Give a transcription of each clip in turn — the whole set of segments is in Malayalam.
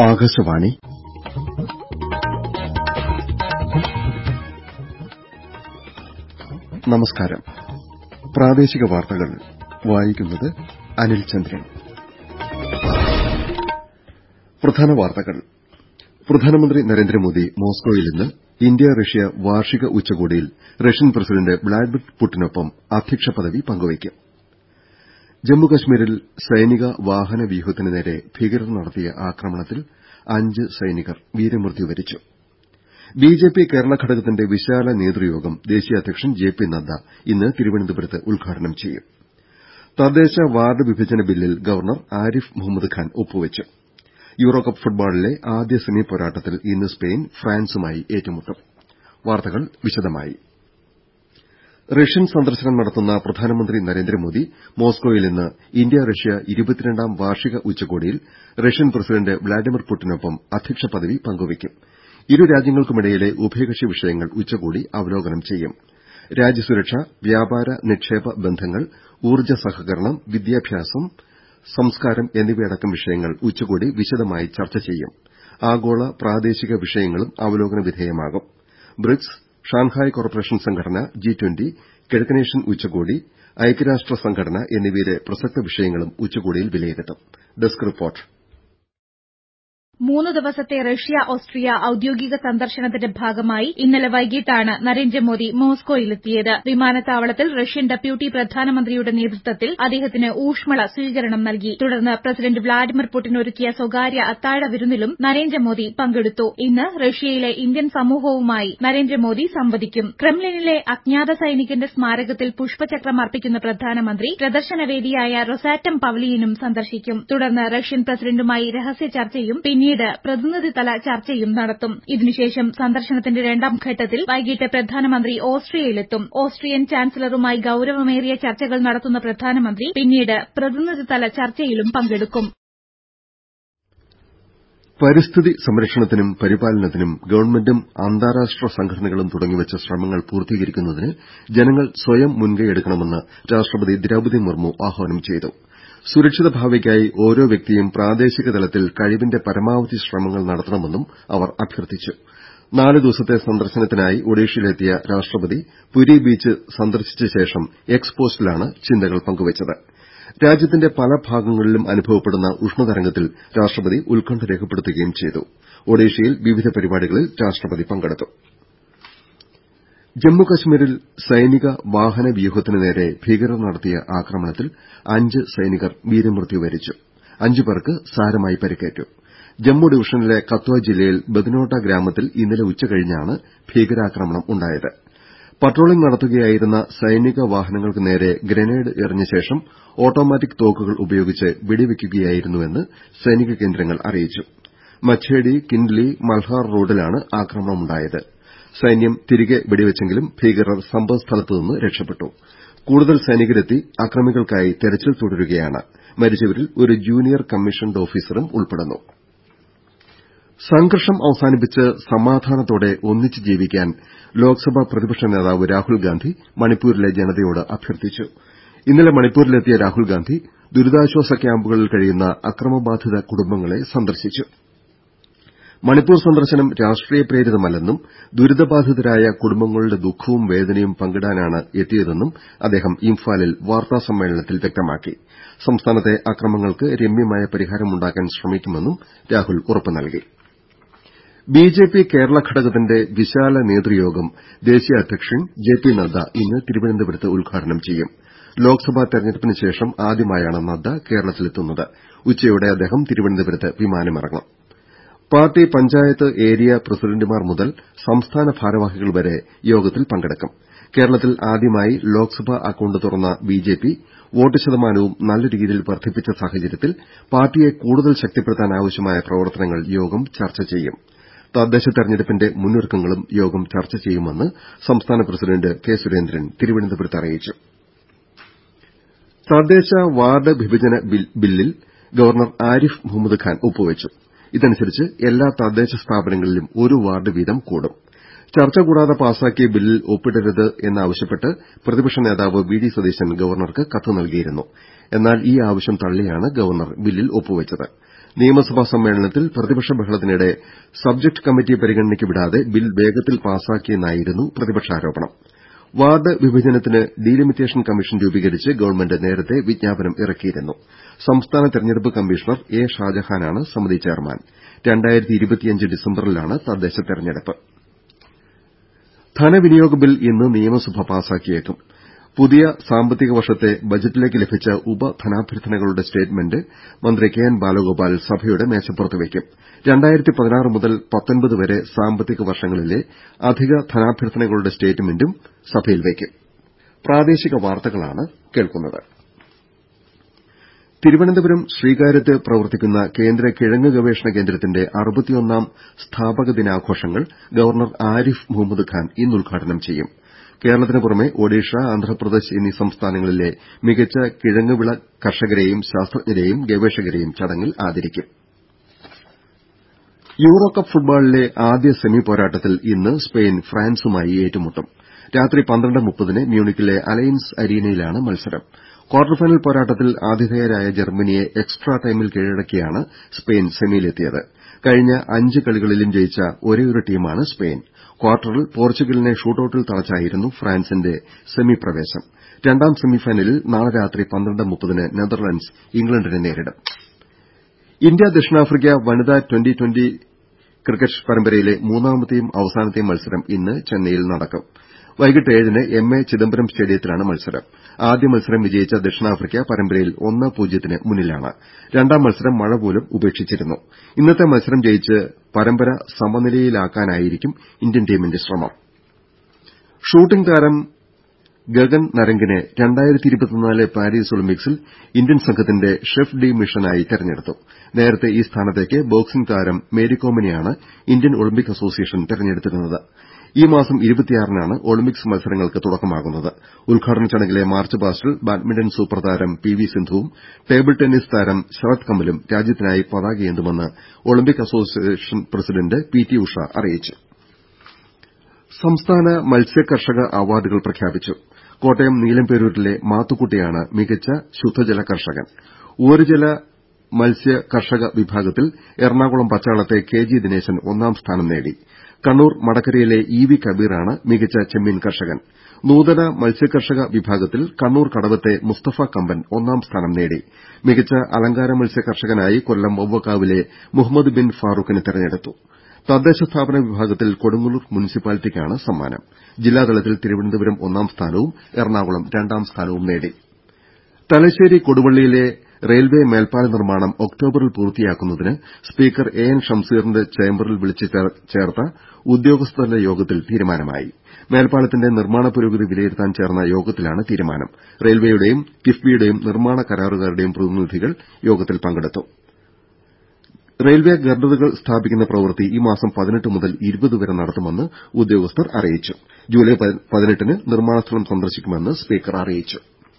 ആകാശവാണി നമസ്കാരം പ്രാദേശിക വാർത്തകൾ വായിക്കുന്നത് അനിൽ ചന്ദ്രൻ പ്രധാന വാർത്തകൾ പ്രധാനമന്ത്രി നരേന്ദ്രമോദി മോസ്കോയിൽ ഇന്ന് ഇന്ത്യ റഷ്യ വാർഷിക ഉച്ചകോടിയിൽ റഷ്യൻ പ്രസിഡന്റ് വ്ളാഡിമിർ പുടിനൊപ്പം അധ്യക്ഷ പദവി പങ്കുവയ്ക്കും ജമ്മുകശ്മീരിൽ സൈനിക വാഹന വ്യൂഹത്തിന് നേരെ ഭീകരർ നടത്തിയ ആക്രമണത്തിൽ അഞ്ച് സൈനികർ വീരമൃത്യു വരിച്ചു ബിജെപി കേരള ഘടകത്തിന്റെ വിശാല നേതൃയോഗം ദേശീയ അധ്യക്ഷൻ ജെ പി നദ്ദ ഇന്ന് തിരുവനന്തപുരത്ത് ഉദ്ഘാടനം ചെയ്യും തദ്ദേശ വാർഡ് വിഭജന ബില്ലിൽ ഗവർണർ ആരിഫ് മുഹമ്മദ് ഖാൻ ഒപ്പുവെച്ചു യൂറോകപ്പ് ഫുട്ബോളിലെ ആദ്യ സെമി പോരാട്ടത്തിൽ ഇന്ന് സ്പെയിൻ ഫ്രാൻസുമായി ഏറ്റുമുട്ടും വാർത്തകൾ വിശദമായി റഷ്യൻ സന്ദർശനം നടത്തുന്ന പ്രധാനമന്ത്രി നരേന്ദ്രമോദി മോസ്കോയിൽ ഇന്ന് ഇന്ത്യ റഷ്യ ഇരുപത്തിരണ്ടാം വാർഷിക ഉച്ചകോടിയിൽ റഷ്യൻ പ്രസിഡന്റ് വ്ളാഡിമിർ പുടിനൊപ്പം അധ്യക്ഷ പദവി പങ്കുവയ്ക്കും ഇരു രാജ്യങ്ങൾക്കുമിടയിലെ ഉഭയകക്ഷി വിഷയങ്ങൾ ഉച്ചകോടി അവലോകനം ചെയ്യും രാജ്യസുരക്ഷ വ്യാപാര നിക്ഷേപ ബന്ധങ്ങൾ ഊർജ്ജ സഹകരണം വിദ്യാഭ്യാസം സംസ്കാരം എന്നിവയടക്കം വിഷയങ്ങൾ ഉച്ചകോടി വിശദമായി ചർച്ച ചെയ്യും ആഗോള പ്രാദേശിക വിഷയങ്ങളും അവലോകന വിധേയമാകും ബ്രിക്സ് ഷാങ്ഹായ് കോർപ്പറേഷൻ സംഘടന ജി ട്വന്റി കിഴക്കനേഷ്യൻ ഉച്ചകോടി ഐക്യരാഷ്ട്ര സംഘടന എന്നിവയിലെ പ്രസക്ത വിഷയങ്ങളും ഉച്ചകോടിയിൽ വിലയിരുത്തും ഡെസ്ക് റിപ്പോർട്ട് മൂന്ന് ദിവസത്തെ റഷ്യ ഓസ്ട്രിയ ഔദ്യോഗിക സന്ദർശനത്തിന്റെ ഭാഗമായി ഇന്നലെ വൈകിട്ടാണ് നരേന്ദ്രമോദി മോസ്കോയിലെത്തിയത് വിമാനത്താവളത്തിൽ റഷ്യൻ ഡെപ്യൂട്ടി പ്രധാനമന്ത്രിയുടെ നേതൃത്വത്തിൽ അദ്ദേഹത്തിന് ഊഷ്മള സ്വീകരണം നൽകി തുടർന്ന് പ്രസിഡന്റ് വ്ളാഡിമിർ പുടിൻ ഒരുക്കിയ സ്വകാര്യ അത്താഴ വിരുന്നിലും നരേന്ദ്രമോദി പങ്കെടുത്തു ഇന്ന് റഷ്യയിലെ ഇന്ത്യൻ സമൂഹവുമായി നരേന്ദ്രമോദി സംവദിക്കും ക്രെംലിനിലെ അജ്ഞാത സൈനികന്റെ സ്മാരകത്തിൽ പുഷ്പചക്രം അർപ്പിക്കുന്ന പ്രധാനമന്ത്രി പ്രദർശനവേദിയായ റൊസാറ്റം പവലിയനും സന്ദർശിക്കും തുടർന്ന് റഷ്യൻ പ്രസിഡന്റുമായി രഹസ്യ ചർച്ചയും പിന്നീട് പ്രതിനിധിതല ചർച്ചയും നടത്തും ഇതിനുശേഷം സന്ദർശനത്തിന്റെ രണ്ടാം ഘട്ടത്തിൽ വൈകിട്ട് പ്രധാനമന്ത്രി ഓസ്ട്രിയയിലെത്തും ഓസ്ട്രിയൻ ചാൻസലറുമായി ഗൌരവമേറിയ ചർച്ചകൾ നടത്തുന്ന പ്രധാനമന്ത്രി പിന്നീട് പ്രതിനിധിതല ചർച്ചയിലും പങ്കെടുക്കും പരിസ്ഥിതി സംരക്ഷണത്തിനും പരിപാലനത്തിനും ഗവൺമെന്റും അന്താരാഷ്ട്ര സംഘടനകളും തുടങ്ങിവച്ച ശ്രമങ്ങൾ പൂർത്തീകരിക്കുന്നതിന് ജനങ്ങൾ സ്വയം മുൻകൈയെടുക്കണമെന്ന് രാഷ്ട്രപതി ദ്രൌപദി മുർമു ആഹ്വാനം ചെയ്തു സുരക്ഷിത ഭാവിക്കായി ഓരോ വ്യക്തിയും പ്രാദേശിക തലത്തിൽ കഴിവിന്റെ പരമാവധി ശ്രമങ്ങൾ നടത്തണമെന്നും അവർ അഭ്യർത്ഥിച്ചു നാല് ദിവസത്തെ സന്ദർശനത്തിനായി ഒഡീഷയിലെത്തിയ രാഷ്ട്രപതി പുരി ബീച്ച് സന്ദർശിച്ച ശേഷം എക്സ് പോസ്റ്റിലാണ് ചിന്തകൾ പങ്കുവച്ചത് രാജ്യത്തിന്റെ പല ഭാഗങ്ങളിലും അനുഭവപ്പെടുന്ന ഉഷ്ണതരംഗത്തിൽ രാഷ്ട്രപതി ഉത്കണ്ഠ രേഖപ്പെടുത്തുകയും ചെയ്തു ഒഡീഷയിൽ വിവിധ പരിപാടികളിൽ രാഷ്ട്രപതി പങ്കെടുത്തു ജമ്മുകശ്മീരിൽ സൈനിക വാഹന വ്യൂഹത്തിന് നേരെ ഭീകരർ നടത്തിയ ആക്രമണത്തിൽ അഞ്ച് സൈനികർ വീരമൃത്യു വരിച്ചു അഞ്ചു പേർക്ക് സാരമായി പരിക്കേറ്റു ജമ്മു ഡിവിഷനിലെ കത്വ ജില്ലയിൽ ബദ്നോട്ട ഗ്രാമത്തിൽ ഇന്നലെ ഉച്ചകഴിഞ്ഞാണ് ഭീകരാക്രമണം ഉണ്ടായത് പട്രോളിംഗ് നടത്തുകയായിരുന്ന സൈനിക വാഹനങ്ങൾക്ക് നേരെ ഗ്രനേഡ് എറിഞ്ഞ ശേഷം ഓട്ടോമാറ്റിക് തോക്കുകൾ ഉപയോഗിച്ച് വെടിവെയ്ക്കുകയായിരുന്നുവെന്ന് സൈനിക കേന്ദ്രങ്ങൾ അറിയിച്ചു മച്ചേടി കിൻഡ്ലി മൽഹാർ റോഡിലാണ് ആക്രമണമുണ്ടായത് സൈന്യം തിരികെ വെടിവെച്ചെങ്കിലും ഭീകരർ സംഭവസ്ഥലത്തുനിന്ന് രക്ഷപ്പെട്ടു കൂടുതൽ സൈനികരെത്തി അക്രമികൾക്കായി തെരച്ചിൽ തുടരുകയാണ് മരിച്ചവരിൽ ഒരു ജൂനിയർ കമ്മീഷൻഡ് ഓഫീസറും ഉൾപ്പെടുന്നു സംഘർഷം അവസാനിപ്പിച്ച് സമാധാനത്തോടെ ഒന്നിച്ച് ജീവിക്കാൻ ലോക്സഭാ പ്രതിപക്ഷ നേതാവ് രാഹുൽഗാന്ധി മണിപ്പൂരിലെ ജനതയോട് അഭ്യർത്ഥിച്ചു ഇന്നലെ മണിപ്പൂരിലെത്തിയ രാഹുൽഗാന്ധി ദുരിതാശ്വാസ ക്യാമ്പുകളിൽ കഴിയുന്ന അക്രമബാധിത കുടുംബങ്ങളെ സന്ദർശിച്ചു മണിപ്പൂർ സന്ദർശനം രാഷ്ട്രീയ പ്രേരിതമല്ലെന്നും ദുരിതബാധിതരായ കുടുംബങ്ങളുടെ ദുഃഖവും വേദനയും പങ്കിടാനാണ് എത്തിയതെന്നും അദ്ദേഹം ഇംഫാലിൽ വാർത്താ സമ്മേളനത്തിൽ വ്യക്തമാക്കി സംസ്ഥാനത്തെ അക്രമങ്ങൾക്ക് രമ്യമായ പരിഹാരമുണ്ടാക്കാൻ ശ്രമിക്കുമെന്നും രാഹുൽ ഉറപ്പ് നൽകി ബിജെപി കേരള ഘടകത്തിന്റെ വിശാല നേതൃയോഗം ദേശീയ അധ്യക്ഷൻ ജെ പി നദ്ദ ഇന്ന് തിരുവനന്തപുരത്ത് ഉദ്ഘാടനം ചെയ്യും ലോക്സഭാ തെരഞ്ഞെടുപ്പിന് ശേഷം ആദ്യമായാണ് നദ്ദ കേരളത്തിലെത്തുന്നത് ഉച്ചയോടെ അദ്ദേഹം തിരുവനന്തപുരത്ത് വിമാനമിറങ്ങും പാർട്ടി പഞ്ചായത്ത് ഏരിയ പ്രസിഡന്റുമാർ മുതൽ സംസ്ഥാന ഭാരവാഹികൾ വരെ യോഗത്തിൽ പങ്കെടുക്കും കേരളത്തിൽ ആദ്യമായി ലോക്സഭാ അക്കൌണ്ട് തുറന്ന ബിജെപി വോട്ട് ശതമാനവും നല്ല രീതിയിൽ വർദ്ധിപ്പിച്ച സാഹചര്യത്തിൽ പാർട്ടിയെ കൂടുതൽ ശക്തിപ്പെടുത്താൻ ആവശ്യമായ പ്രവർത്തനങ്ങൾ യോഗം ചർച്ച ചെയ്യും തദ്ദേശ തെരഞ്ഞെടുപ്പിന്റെ മുന്നൊരുക്കങ്ങളും യോഗം ചർച്ച ചെയ്യുമെന്ന് സംസ്ഥാന പ്രസിഡന്റ് കെ സുരേന്ദ്രൻ തിരുവനന്തപുരത്ത് അറിയിച്ചു തദ്ദേശ വാർഡ് വിഭജന ബില്ലിൽ ഗവർണർ ആരിഫ് മുഹമ്മദ് ഖാൻ ഒപ്പുവെച്ചു ഇതനുസരിച്ച് എല്ലാ തദ്ദേശ സ്ഥാപനങ്ങളിലും ഒരു വാർഡ് വീതം കൂടും ചർച്ച കൂടാതെ പാസാക്കിയ ബില്ലിൽ ഒപ്പിടരുത് എന്നാവശ്യപ്പെട്ട് പ്രതിപക്ഷ നേതാവ് വി ഡി സതീശൻ ഗവർണർക്ക് കത്ത് നൽകിയിരുന്നു എന്നാൽ ഈ ആവശ്യം തള്ളിയാണ് ഗവർണർ ബില്ലിൽ ഒപ്പുവെച്ചത് നിയമസഭാ സമ്മേളനത്തിൽ പ്രതിപക്ഷ ബഹളത്തിനിടെ സബ്ജക്ട് കമ്മിറ്റി പരിഗണനയ്ക്ക് വിടാതെ ബിൽ വേഗത്തിൽ പാസാക്കിയെന്നായിരുന്നു പ്രതിപക്ഷാരോപണം വാർഡ് വിഭജനത്തിന് ഡീലിമിറ്റേഷൻ കമ്മീഷൻ രൂപീകരിച്ച് ഗവൺമെന്റ് നേരത്തെ വിജ്ഞാപനം ഇറക്കിയിരുന്നു സംസ്ഥാന തെരഞ്ഞെടുപ്പ് കമ്മീഷണർ എ ഷാജഹാനാണ് സമിതി ചെയർമാൻ ഡിസംബറിലാണ് തദ്ദേശ തെരഞ്ഞെടുപ്പ് ധനവിനിയോഗ ബിൽ ഇന്ന് നിയമസഭ പാസാക്കിയേക്കും പുതിയ സാമ്പത്തിക വർഷത്തെ ബജറ്റിലേക്ക് ലഭിച്ച ഉപധനാഭ്യർത്ഥനകളുടെ സ്റ്റേറ്റ്മെന്റ് മന്ത്രി കെ എൻ ബാലഗോപാൽ സഭയുടെ മേശപ്പുറത്ത് വയ്ക്കും മുതൽ വരെ സാമ്പത്തിക വർഷങ്ങളിലെ അധിക ധനാഭ്യർത്ഥനകളുടെ സ്റ്റേറ്റ്മെന്റും സഭയിൽ വയ്ക്കും തിരുവനന്തപുരം ശ്രീകാര്യത്ത് പ്രവർത്തിക്കുന്ന കേന്ദ്ര കിഴങ്ങ് ഗവേഷണ കേന്ദ്രത്തിന്റെ അറുപത്തിയൊന്നാം സ്ഥാപക ദിനാഘോഷങ്ങൾ ഗവർണർ ആരിഫ് മുഹമ്മദ് ഖാൻ ഇന്ന് ഉദ്ഘാടനം ചെയ്യും കേരളത്തിന് പുറമെ ഒഡീഷ ആന്ധ്രാപ്രദേശ് എന്നീ സംസ്ഥാനങ്ങളിലെ മികച്ച കിഴങ്ങ് വിള കർഷകരെയും ശാസ്ത്രജ്ഞരെയും ഗവേഷകരെയും ചടങ്ങിൽ ആദരിക്കും യൂറോകപ്പ് ഫുട്ബോളിലെ ആദ്യ സെമി പോരാട്ടത്തിൽ ഇന്ന് സ്പെയിൻ ഫ്രാൻസുമായി ഏറ്റുമുട്ടും രാത്രി ന് മ്യൂണിക്കിലെ അലയൻസ് അരീനയിലാണ് മത്സരം ക്വാർട്ടർ ഫൈനൽ പോരാട്ടത്തിൽ ആതിഥേയരായ ജർമ്മനിയെ എക്സ്ട്രാ ടൈമിൽ കീഴടക്കിയാണ് സ്പെയിൻ സെമിയിലെത്തിയത് കഴിഞ്ഞ അഞ്ച് കളികളിലും ജയിച്ച ഒരേയൊരു ടീമാണ് സ്പെയിൻ ക്വാർട്ടറിൽ പോർച്ചുഗലിനെ ഷൂട്ടൌട്ടിൽ തളച്ചായിരുന്നു ഫ്രാൻസിന്റെ സെമി പ്രവേശം രണ്ടാം സെമിഫൈനലിൽ നാളെ രാത്രി ന് നെതർലൻഡ്സ് ഇംഗ്ലണ്ടിനെ നേരിടും ഇന്ത്യ ദക്ഷിണാഫ്രിക്ക വനിതാ ട്വന്റി ട്വന്റി ക്രിക്കറ്റ് പരമ്പരയിലെ മൂന്നാമത്തെയും അവസാനത്തെയും മത്സരം ഇന്ന് ചെന്നൈയിൽ നടക്കും വൈകിട്ട് ഏഴിന് എം എ ചിദംബരം സ്റ്റേഡിയത്തിലാണ് മത്സരം ആദ്യ മത്സരം വിജയിച്ച ദക്ഷിണാഫ്രിക്ക പരമ്പരയിൽ ഒന്ന് പൂജ്യത്തിന് മുന്നിലാണ് രണ്ടാം മത്സരം മഴ മൂലം ഉപേക്ഷിച്ചിരുന്നു ഇന്നത്തെ മത്സരം ജയിച്ച് പരമ്പര സമനിലയിലാക്കാനായിരിക്കും ഇന്ത്യൻ ടീമിന്റെ ശ്രമം ഷൂട്ടിംഗ് താരം ഗഗൻ നരംഗിനെ പാരീസ് ഒളിമ്പിക്സിൽ ഇന്ത്യൻ സംഘത്തിന്റെ ഷെഫ് ഡി മിഷനായി തെരഞ്ഞെടുത്തു നേരത്തെ ഈ സ്ഥാനത്തേക്ക് ബോക്സിംഗ് താരം മേരികോമിനെയാണ് ഇന്ത്യൻ ഒളിമ്പിക് അസോസിയേഷൻ തെരഞ്ഞെടുത്തിരുന്നത് ഈ മാസം നാണ് ഒളിമ്പിക്സ് മത്സരങ്ങൾക്ക് തുടക്കമാകുന്നത് ഉദ്ഘാടന ചടങ്ങിലെ മാർച്ച് പാസ്റ്റിൽ ബാഡ്മിന്റൺ സൂപ്പർ താരം പി വി സിന്ധുവും ടേബിൾ ടെന്നീസ് താരം ശരത് കമലും രാജ്യത്തിനായി പതാകയേന്തുമെന്ന് Olympic association president P T Usha അറിയിച്ചു സംസ്ഥാന മത്സ്യ കർഷക അവാർഡുകൾ പ്രഖ്യാപിച്ചു കോട്ടയം നീലംപേരൂരിലെ മാത്തുക്കുട്ടിയാണ് മികച്ച ശുദ്ധജല കർഷകൻ ഊരുജല മത്സ്യ കർഷക വിഭാഗത്തിൽ എറണാകുളം പച്ചാളത്തെ കെ ജി ദിനേശൻ ഒന്നാം സ്ഥാനം നേടി കണ്ണൂർ മടക്കരയിലെ ഇ വി കബീറാണ് മികച്ച ചെമ്മീൻ കർഷകൻ നൂതന മത്സ്യകർഷക വിഭാഗത്തിൽ കണ്ണൂർ കടവത്തെ മുസ്തഫ കമ്പൻ ഒന്നാം സ്ഥാനം നേടി മികച്ച അലങ്കാര മത്സ്യ കർഷകനായി കൊല്ലം വവ്വക്കാവിലെ മുഹമ്മദ് ബിൻ ഫാറൂഖിനെ തെരഞ്ഞെടുത്തു തദ്ദേശ സ്ഥാപന വിഭാഗത്തിൽ കൊടുങ്ങല്ലൂർ മുനിസിപ്പാലിറ്റിക്കാണ് സമ്മാനം ജില്ലാതലത്തിൽ തിരുവനന്തപുരം ഒന്നാം സ്ഥാനവും എറണാകുളം രണ്ടാം സ്ഥാനവും നേടി തലശ്ശേരി കൊടുവള്ളിയിലെ റെയിൽവേ മേൽപ്പാല നിർമ്മാണം ഒക്ടോബറിൽ പൂർത്തിയാക്കുന്നതിന് സ്പീക്കർ എ എൻ ഷംസീറിന്റെ ചേംബറിൽ വിളിച്ചു ചേർത്ത ഉദ്യോഗസ്ഥതല യോഗത്തിൽ തീരുമാനമായി മേൽപ്പാലത്തിന്റെ നിർമ്മാണ പുരോഗതി വിലയിരുത്താൻ ചേർന്ന യോഗത്തിലാണ് തീരുമാനം റെയിൽവേയുടെയും കിഫ്ബിയുടെയും നിർമ്മാണ കരാറുകാരുടെയും പ്രതിനിധികൾ യോഗത്തിൽ പങ്കെടുത്തു റെയിൽവേ ഗർഡറുകൾ സ്ഥാപിക്കുന്ന പ്രവൃത്തി ഈ മാസം മുതൽ വരെ നടത്തുമെന്ന് ഉദ്യോഗസ്ഥർ അറിയിച്ചു ജൂലൈ ന് നിർമ്മാണ സ്ഥലം സന്ദർശിക്കുമെന്ന് സ്പീക്കർ അറിയിച്ചു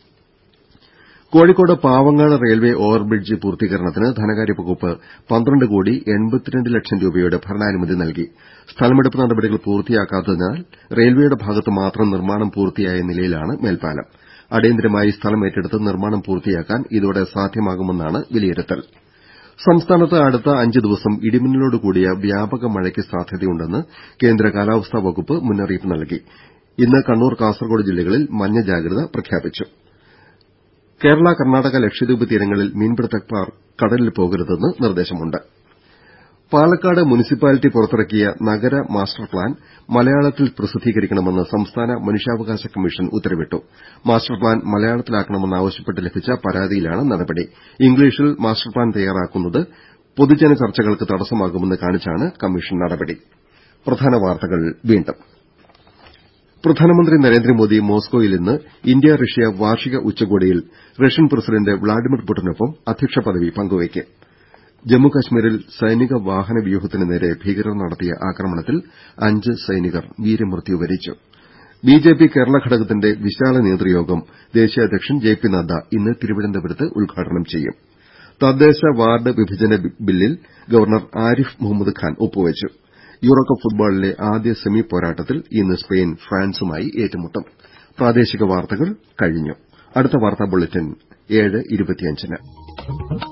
കോഴിക്കോട് പാവങ്ങാട് റെയിൽവേ ഓവർബ്രിഡ്ജ് പൂർത്തീകരണത്തിന് ധനകാര്യ വകുപ്പ് പന്ത്രണ്ട് കോടി എൺപത്തിരണ്ട് ലക്ഷം രൂപയുടെ ഭരണാനുമതി നൽകി സ്ഥലമെടുപ്പ് നടപടികൾ പൂർത്തിയാക്കാത്തതിനാൽ റെയിൽവേയുടെ ഭാഗത്ത് മാത്രം നിർമ്മാണം പൂർത്തിയായ നിലയിലാണ് മേൽപ്പാലം അടിയന്തരമായി സ്ഥലം ഏറ്റെടുത്ത് നിർമ്മാണം പൂർത്തിയാക്കാൻ ഇതോടെ സാധ്യമാകുമെന്നാണ് വിലയിരുത്തൽ സംസ്ഥാനത്ത് അടുത്ത അഞ്ച് ദിവസം ഇടിമിന്നലോട് കൂടിയ വ്യാപക മഴയ്ക്ക് സാധ്യതയുണ്ടെന്ന് കേന്ദ്ര കാലാവസ്ഥാ വകുപ്പ് മുന്നറിയിപ്പ് നൽകി ഇന്ന് കണ്ണൂർ കാസർകോട് ജില്ലകളിൽ മഞ്ഞ ജാഗ്രത പ്രഖ്യാപിച്ചു കേരള കർണാടക ലക്ഷദ്വീപ് തീരങ്ങളിൽ മീൻപിടുത്തക്കാർ കടലിൽ പോകരുതെന്ന് നിർദ്ദേശമുണ്ട് പാലക്കാട് മുനിസിപ്പാലിറ്റി പുറത്തിറക്കിയ നഗര മാസ്റ്റർ പ്ലാൻ മലയാളത്തിൽ പ്രസിദ്ധീകരിക്കണമെന്ന് സംസ്ഥാന മനുഷ്യാവകാശ കമ്മീഷൻ ഉത്തരവിട്ടു മാസ്റ്റർ പ്ലാൻ മലയാളത്തിലാക്കണമെന്നാവശ്യപ്പെട്ട് ലഭിച്ച പരാതിയിലാണ് നടപടി ഇംഗ്ലീഷിൽ മാസ്റ്റർ പ്ലാൻ തയ്യാറാക്കുന്നത് പൊതുജന ചർച്ചകൾക്ക് തടസ്സമാകുമെന്ന് കാണിച്ചാണ് കമ്മീഷൻ നടപടി പ്രധാനമന്ത്രി നരേന്ദ്രമോദി മോസ്കോയിൽ ഇന്ന് ഇന്ത്യ റഷ്യ വാർഷിക ഉച്ചകോടിയിൽ റഷ്യൻ പ്രസിഡന്റ് വ്ളാഡിമിർ പുടിനൊപ്പം അധ്യക്ഷ പദവി പങ്കുവയ്ക്കും ജമ്മുകശ്മീരിൽ സൈനിക വാഹന വ്യൂഹത്തിന് നേരെ ഭീകരർ നടത്തിയ ആക്രമണത്തിൽ അഞ്ച് സൈനികർ വീരമൃത്യു വരിച്ചു ബിജെപി കേരള ഘടകത്തിന്റെ വിശാല നേതൃയോഗം ദേശീയ അധ്യക്ഷൻ ജെ പി നദ്ദ ഇന്ന് തിരുവനന്തപുരത്ത് ഉദ്ഘാടനം ചെയ്യും തദ്ദേശ വാർഡ് വിഭജന ബില്ലിൽ ഗവർണർ ആരിഫ് മുഹമ്മദ് ഖാൻ ഒപ്പുവച്ചു യൂറോകപ്പ് ഫുട്ബോളിലെ ആദ്യ സെമി പോരാട്ടത്തിൽ ഇന്ന് സ്പെയിൻ ഫ്രാൻസുമായി ഏറ്റുമുട്ടും അടുത്ത വാർത്താ ബുള്ളറ്റിൻ ഏഴ് ഇരുപത്തിയഞ്ചിന്